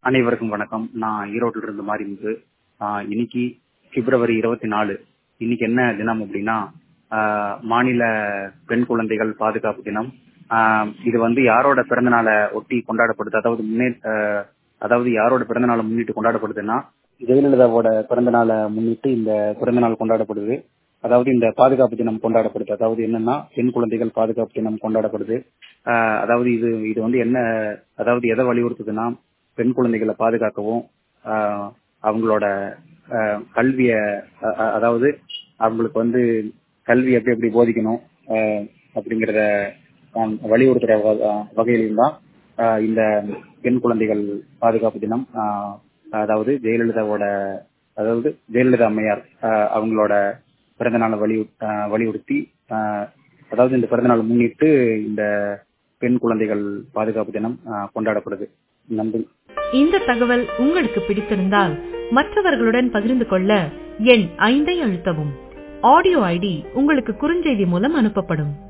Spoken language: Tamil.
அனைவருக்கும் வணக்கம் நான் ஈரோட்டில் இருந்து மாறிமுத்து ஆஹ் இன்னைக்கு பிப்ரவரி இருபத்தி நாலு இன்னைக்கு என்ன தினம் அப்படின்னா ஆஹ் மாநில பெண் குழந்தைகள் பாதுகாப்பு தினம் ஆஹ் இது வந்து யாரோட பிறந்த நாளை ஒட்டி கொண்டாடப்படுது அதாவது முன்னே ஆஹ் அதாவது யாரோட பிறந்த நாளை முன்னிட்டு கொண்டாடப்படுதுன்னா ஜெயலலிதாவோட பிறந்த நாளை முன்னிட்டு இந்த பிறந்த நாள் கொண்டாடப்படுது அதாவது இந்த பாதுகாப்பு தினம் கொண்டாடப்படுது அதாவது என்னன்னா பெண் குழந்தைகள் பாதுகாப்பு தினம் கொண்டாடப்படுது ஆஹ் அதாவது இது இது வந்து என்ன அதாவது எதை வலியுறுத்துதுன்னா பெண் குழந்தைகளை பாதுகாக்கவும் ஆஹ் அவங்களோட ஆஹ் கல்விய அ- அ- அதாவது அவங்களுக்கு வந்து கல்வி எப்படி எப்படி போதிக்கணும் ஆஹ் அப்படிங்கறத ஆஹ் வலியுறுத்துற வ- ஆஹ் வகையிலும் தான் ஆஹ் இந்த பெண் குழந்தைகள் பாதுகாப்பு தினம் ஆஹ் அதாவது ஜெயலலிதாவோட அதாவது ஜெயலலிதா அம்மையார் ஆஹ் அவங்களோட பிறந்த நாளை வலியு ஆஹ் வலியுறுத்தி ஆஹ் அதாவது இந்த பிறந்த நாள் முன்னிட்டு இந்த பெண் குழந்தைகள் பாதுகாப்பு தினம் ஆஹ் கொண்டாடப்படுது நன்றி இந்த தகவல் உங்களுக்கு பிடித்திருந்தால் மற்றவர்களுடன் பகிர்ந்து கொள்ள எண் ஐந்தை அழுத்தவும் ஆடியோ ஐடி உங்களுக்கு குறுஞ்செய்தி மூலம் அனுப்பப்படும்